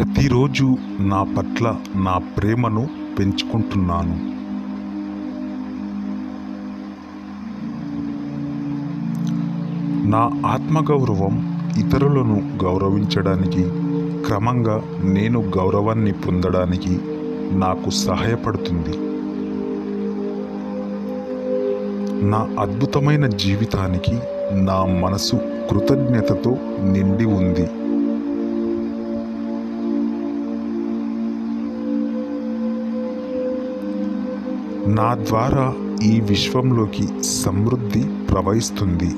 ప్రతిరోజు నా పట్ల నా ప్రేమను పెంచుకుంటున్నాను నా ఆత్మగౌరవం ఇతరులను గౌరవించడానికి క్రమంగా నేను గౌరవాన్ని పొందడానికి నాకు సహాయపడుతుంది నా అద్భుతమైన జీవితానికి నా మనసు కృతజ్ఞతతో నిండి ఉంది నా ద్వారా ఈ విశ్వంలోకి సమృద్ధి ప్రవహిస్తుంది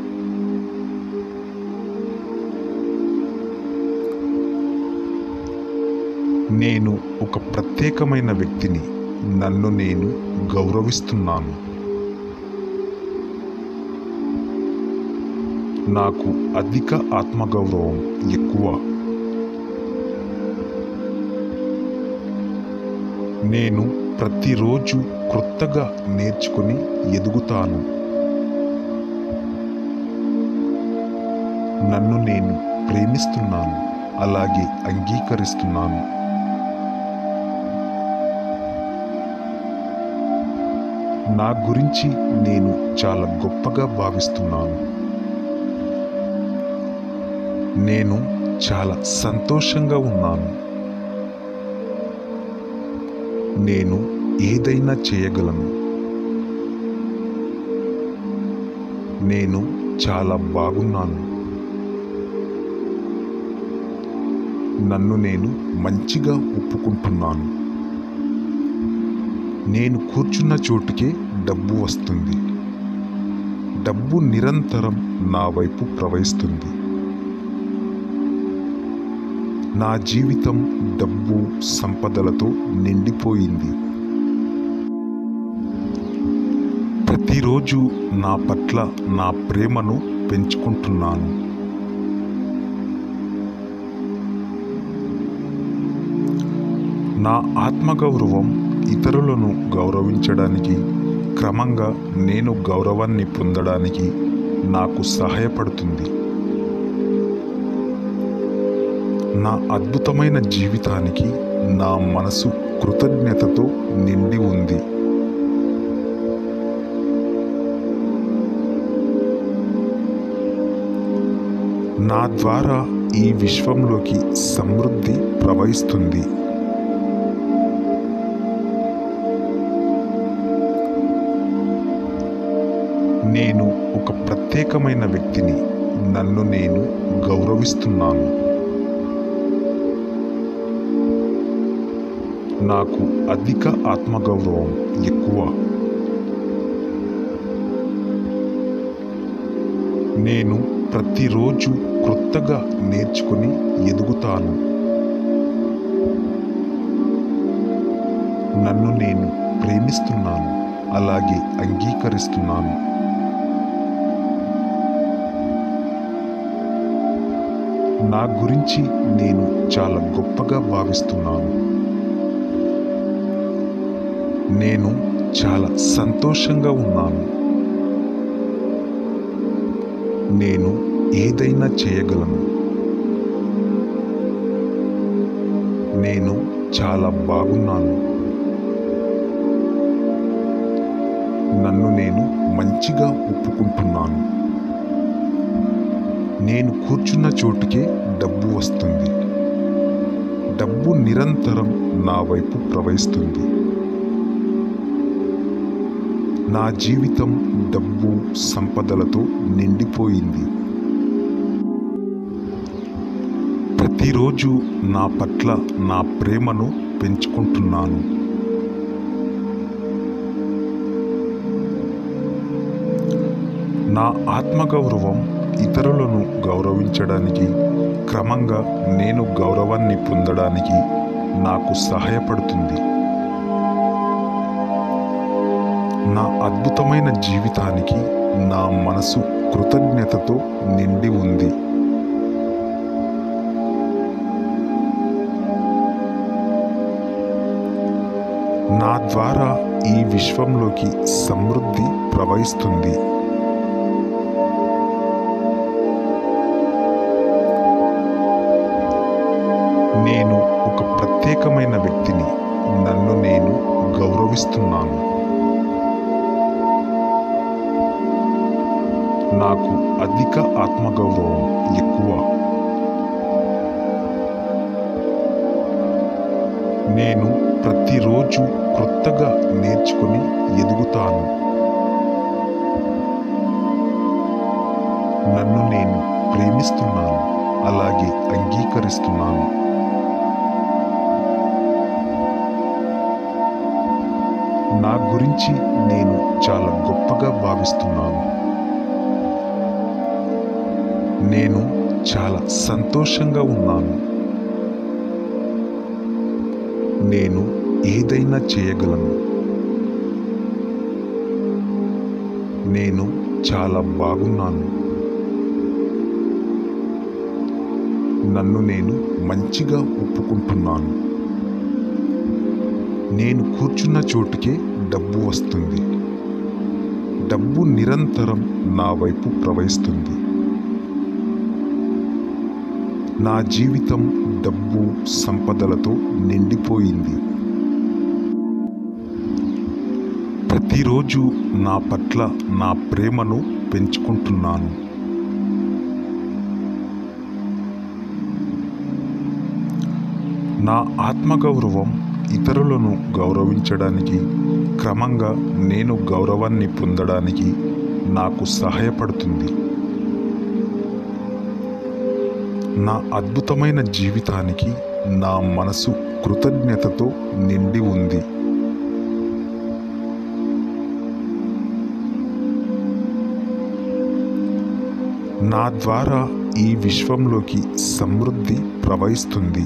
నేను ఒక ప్రత్యేకమైన వ్యక్తిని నన్ను నేను గౌరవిస్తున్నాను నాకు అధిక ఆత్మగౌరవం ఎక్కువ నేను ప్రతిరోజు క్రొత్తగా నేర్చుకుని ఎదుగుతాను నన్ను నేను ప్రేమిస్తున్నాను అలాగే అంగీకరిస్తున్నాను నా గురించి నేను చాలా గొప్పగా భావిస్తున్నాను నేను చాలా సంతోషంగా ఉన్నాను నేను ఏదైనా చేయగలను నేను చాలా బాగున్నాను నన్ను నేను మంచిగా ఒప్పుకుంటున్నాను నేను కూర్చున్న చోటుకే డబ్బు వస్తుంది డబ్బు నిరంతరం నా వైపు ప్రవహిస్తుంది నా జీవితం డబ్బు సంపదలతో నిండిపోయింది ప్రతిరోజు నా పట్ల నా ప్రేమను పెంచుకుంటున్నాను నా ఆత్మగౌరవం ఇతరులను గౌరవించడానికి క్రమంగా నేను గౌరవాన్ని పొందడానికి నాకు సహాయపడుతుంది నా అద్భుతమైన జీవితానికి నా మనసు కృతజ్ఞతతో నిండి ఉంది నా ద్వారా ఈ విశ్వంలోకి సమృద్ధి ప్రవహిస్తుంది నేను ఒక ప్రత్యేకమైన వ్యక్తిని నన్ను నేను గౌరవిస్తున్నాను నాకు అధిక ఆత్మగౌరవం ఎక్కువ నేను ప్రతిరోజు క్రొత్తగా నేర్చుకుని ఎదుగుతాను నన్ను నేను ప్రేమిస్తున్నాను అలాగే అంగీకరిస్తున్నాను నా గురించి నేను చాలా గొప్పగా భావిస్తున్నాను నేను చాలా సంతోషంగా ఉన్నాను నేను ఏదైనా చేయగలను నేను చాలా బాగున్నాను నన్ను నేను మంచిగా ఒప్పుకుంటున్నాను నేను కూర్చున్న చోటుకే డబ్బు వస్తుంది డబ్బు నిరంతరం నా వైపు ప్రవహిస్తుంది నా జీవితం డబ్బు సంపదలతో నిండిపోయింది ప్రతిరోజు నా పట్ల నా ప్రేమను పెంచుకుంటున్నాను నా ఆత్మగౌరవం ఇతరులను గౌరవించడానికి క్రమంగా నేను గౌరవాన్ని పొందడానికి నాకు సహాయపడుతుంది నా అద్భుతమైన జీవితానికి నా మనసు కృతజ్ఞతతో నిండి ఉంది నా ద్వారా ఈ విశ్వంలోకి సమృద్ధి ప్రవహిస్తుంది నేను ప్రత్యేకమైన వ్యక్తిని నన్ను నేను గౌరవిస్తున్నాను నాకు అధిక ఆత్మగౌరవం ఎక్కువ నేను ప్రతిరోజు క్రొత్తగా నేర్చుకుని ఎదుగుతాను నన్ను నేను ప్రేమిస్తున్నాను అలాగే అంగీకరిస్తున్నాను నా గురించి నేను చాలా గొప్పగా భావిస్తున్నాను నేను చాలా సంతోషంగా ఉన్నాను నేను ఏదైనా చేయగలను నేను చాలా బాగున్నాను నన్ను నేను మంచిగా ఒప్పుకుంటున్నాను నేను కూర్చున్న చోటుకే డబ్బు వస్తుంది డబ్బు నిరంతరం నా వైపు ప్రవహిస్తుంది నా జీవితం డబ్బు సంపదలతో నిండిపోయింది ప్రతిరోజు నా పట్ల నా ప్రేమను పెంచుకుంటున్నాను నా ఆత్మగౌరవం ఇతరులను గౌరవించడానికి క్రమంగా నేను గౌరవాన్ని పొందడానికి నాకు సహాయపడుతుంది నా అద్భుతమైన జీవితానికి నా మనసు కృతజ్ఞతతో నిండి ఉంది నా ద్వారా ఈ విశ్వంలోకి సమృద్ధి ప్రవహిస్తుంది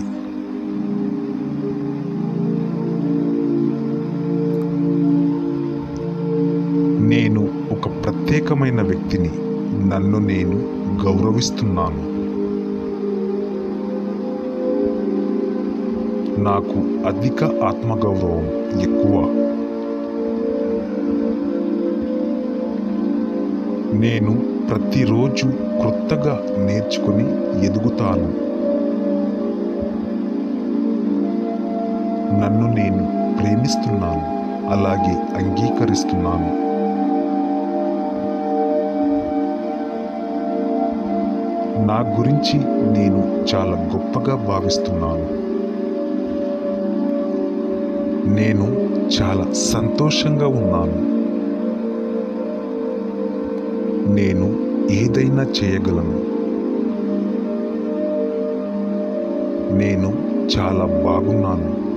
నేను ఒక ప్రత్యేకమైన వ్యక్తిని నన్ను నేను గౌరవిస్తున్నాను నాకు అధిక ఆత్మగౌరవం ఎక్కువ నేను ప్రతిరోజు క్రొత్తగా నేర్చుకుని ఎదుగుతాను నన్ను నేను ప్రేమిస్తున్నాను అలాగే అంగీకరిస్తున్నాను నా గురించి నేను చాలా గొప్పగా భావిస్తున్నాను నేను చాలా సంతోషంగా ఉన్నాను నేను ఏదైనా చేయగలను నేను చాలా బాగున్నాను